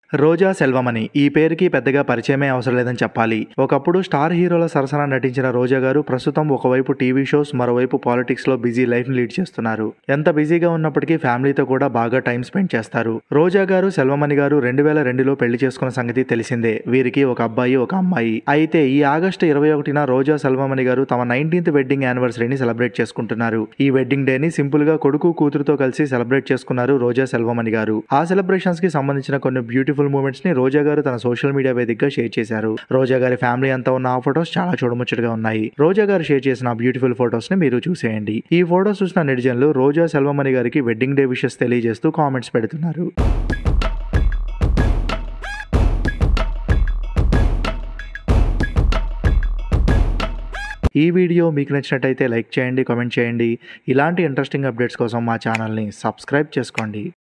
రోజా సెల్వమణి ఈ పేరుకి పెద్దగా పరిచయమే అవసరం లేదని చెప్పాలి ఒకప్పుడు స్టార్ హీరోల సరసన నటించిన రోజా గారు ప్రస్తుతం ఒకవైపు టీవీ షోస్ మరోవైపు పాలిటిక్స్ లో బిజీ లైఫ్ ని లీడ్ చేస్తున్నారు ఎంత బిజీగా ఉన్నప్పటికీ ఫ్యామిలీతో కూడా బాగా టైం స్పెండ్ చేస్తారు రోజా గారు సెల్వమణి గారు రెండు వేల రెండులో పెళ్లి చేసుకున్న సంగతి తెలిసిందే వీరికి ఒక అబ్బాయి ఒక అమ్మాయి అయితే ఈ ఆగస్టు ఇరవై ఒకటిన రోజా సెల్వమణి గారు తమ నైన్టీన్త్ వెడ్డింగ్ యానివర్సరీని సెలబ్రేట్ చేసుకుంటున్నారు ఈ వెడ్డింగ్ డేని సింపుల్ గా కొడుకు కూతురుతో కలిసి సెలబ్రేట్ చేసుకున్నారు రోజా సెల్వమణి గారు ఆ సెలబ్రేషన్స్ కి సంబంధించిన కొన్ని బ్యూటిఫుల్ మూమెంట్స్ ని రోజా గారు తన సోషల్ మీడియా వేదికగా షేర్ చేశారు రోజా గారి ఫ్యామిలీ అంతా ఉన్న ఆ ఫొటోస్ చాలా చూడముచ్చటగా ఉన్నాయి రోజా గారు షేర్ చేసిన ఆ బ్యూటిఫుల్ ఫొటోస్ ని మీరు చూసేయండి ఈ ఫొటోస్ చూసిన నెటిజన్లు రోజా సెల్వమణి గారికి వెడ్డింగ్ డే విషెస్ తెలియజేస్తూ కామెంట్స్ పెడుతున్నారు ఈ వీడియో మీకు నచ్చినట్టయితే లైక్ చేయండి కామెంట్ చేయండి ఇలాంటి ఇంట్రెస్టింగ్ అప్డేట్స్ కోసం మా ఛానల్ని సబ్స్క్రైబ్ చేసుకోండి